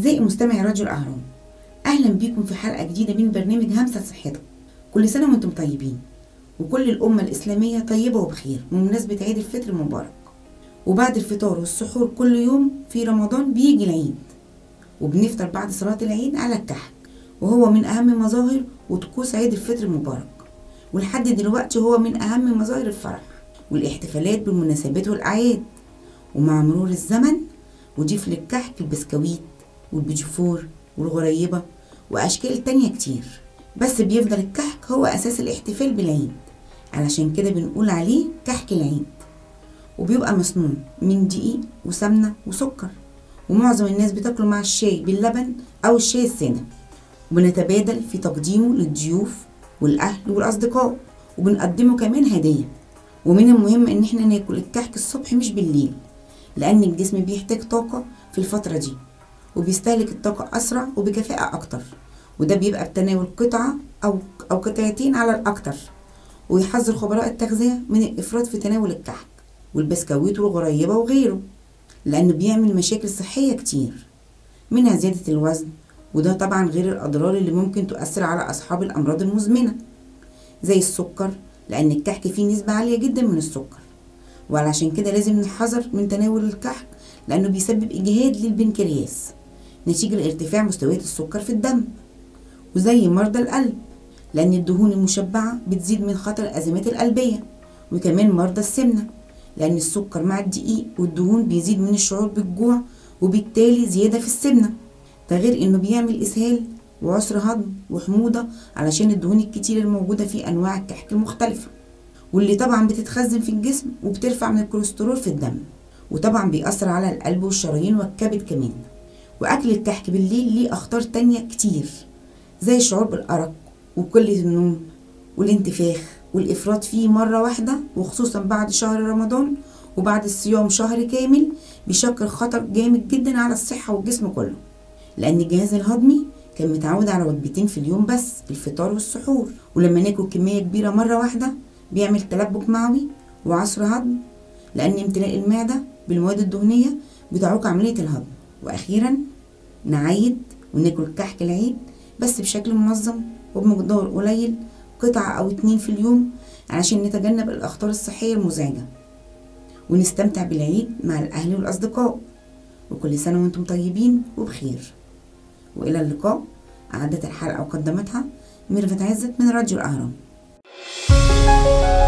أعزائي مستمعي راديو الأهرام أهلا بيكم في حلقة جديدة من برنامج همسة صحتك كل سنة وانتم طيبين وكل الأمة الإسلامية طيبة وبخير بمناسبة عيد الفطر المبارك وبعد الفطار والسحور كل يوم في رمضان بيجي العيد وبنفطر بعد صلاة العيد على الكحك وهو من أهم مظاهر وطقوس عيد الفطر المبارك ولحد دلوقتي هو من أهم مظاهر الفرح والاحتفالات بالمناسبات والأعياد ومع مرور الزمن وضيف للكحك البسكويت والبيجفور والغريبة وأشكال تانية كتير بس بيفضل الكحك هو أساس الاحتفال بالعيد علشان كده بنقول عليه كحك العيد وبيبقى مصنوع من دقيق وسمنة وسكر ومعظم الناس بتاكله مع الشاي باللبن أو الشاي السادة وبنتبادل في تقديمه للضيوف والأهل والأصدقاء وبنقدمه كمان هدية ومن المهم إن احنا ناكل الكحك الصبح مش بالليل لأن الجسم بيحتاج طاقة في الفترة دي وبيستهلك الطاقة أسرع وبكفاءة أكتر وده بيبقى بتناول قطعة أو أو قطعتين على الأكتر ويحذر خبراء التغذية من الإفراط في تناول الكحك والبسكويت والغريبة وغيره لأنه بيعمل مشاكل صحية كتير منها زيادة الوزن وده طبعا غير الأضرار اللي ممكن تؤثر على أصحاب الأمراض المزمنة زي السكر لأن الكحك فيه نسبة عالية جدا من السكر وعلشان كده لازم نحذر من تناول الكحك لأنه بيسبب إجهاد للبنكرياس نتيجة لارتفاع مستويات السكر في الدم وزي مرضى القلب لأن الدهون المشبعة بتزيد من خطر الأزمات القلبية وكمان مرضى السمنة لأن السكر مع الدقيق والدهون بيزيد من الشعور بالجوع وبالتالي زيادة في السمنة ده غير إنه بيعمل إسهال وعسر هضم وحموضة علشان الدهون الكتير الموجودة في أنواع الكحك المختلفة واللي طبعا بتتخزن في الجسم وبترفع من الكوليسترول في الدم وطبعا بيأثر على القلب والشرايين والكبد كمان وأكل الكحك بالليل ليه أخطار تانية كتير زي الشعور بالأرق وقلة النوم والانتفاخ والإفراط فيه مرة واحدة وخصوصا بعد شهر رمضان وبعد الصيام شهر كامل بيشكل خطر جامد جدا على الصحة والجسم كله لأن الجهاز الهضمي كان متعود على وجبتين في اليوم بس الفطار والسحور ولما ناكل كمية كبيرة مرة واحدة بيعمل تلبك معوي وعصر هضم لأن امتلاء المعدة بالمواد الدهنية بتعوق عملية الهضم وأخيرا نعيد وناكل كحك العيد بس بشكل منظم وبمقدار قليل قطعة أو اتنين في اليوم علشان نتجنب الأخطار الصحية المزعجة ونستمتع بالعيد مع الأهل والأصدقاء وكل سنة وانتم طيبين وبخير وإلى اللقاء أعدت الحلقة وقدمتها ميرفت عزت من راديو الأهرام